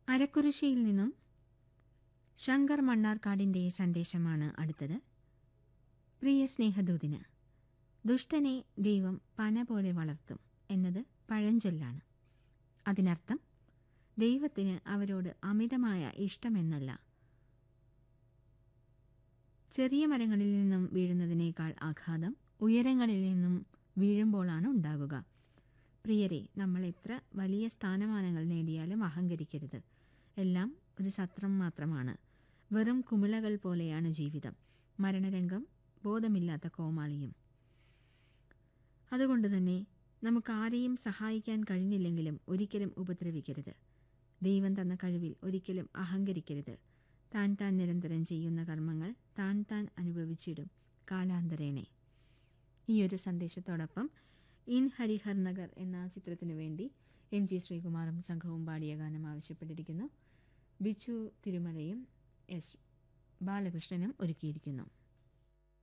അരക്കുരിശിയിൽ നിന്നും ശങ്കർ മണ്ണാർക്കാടിൻ്റെ സന്ദേശമാണ് അടുത്തത് പ്രിയ സ്നേഹദൂതിന് ദുഷ്ടനെ ദൈവം പന പോലെ വളർത്തും എന്നത് പഴഞ്ചൊല്ലാണ് അതിനർത്ഥം ദൈവത്തിന് അവരോട് അമിതമായ ഇഷ്ടമെന്നല്ല ചെറിയ മരങ്ങളിൽ നിന്നും വീഴുന്നതിനേക്കാൾ ആഘാതം ഉയരങ്ങളിൽ നിന്നും വീഴുമ്പോഴാണ് ഉണ്ടാകുക പ്രിയരെ നമ്മൾ എത്ര വലിയ സ്ഥാനമാനങ്ങൾ നേടിയാലും അഹങ്കരിക്കരുത് എല്ലാം ഒരു സത്രം മാത്രമാണ് വെറും കുമിളകൾ പോലെയാണ് ജീവിതം മരണരംഗം ബോധമില്ലാത്ത കോമാളിയും അതുകൊണ്ട് തന്നെ നമുക്ക് ആരെയും സഹായിക്കാൻ കഴിഞ്ഞില്ലെങ്കിലും ഒരിക്കലും ഉപദ്രവിക്കരുത് ദൈവം തന്ന കഴിവിൽ ഒരിക്കലും അഹങ്കരിക്കരുത് താൻ താൻ നിരന്തരം ചെയ്യുന്ന കർമ്മങ്ങൾ താൻ താൻ അനുഭവിച്ചിടും കാലാന്തരേണെ ഈ ഒരു സന്ദേശത്തോടൊപ്പം ഇൻ ഹരിഹർ നഗർ എന്ന ചിത്രത്തിനു വേണ്ടി എം ജി ശ്രീകുമാറും സംഘവും പാടിയ ഗാനം ആവശ്യപ്പെട്ടിരിക്കുന്നു ബിച്ചു തിരുമലയും എസ് ബാലകൃഷ്ണനും ഒരുക്കിയിരിക്കുന്നു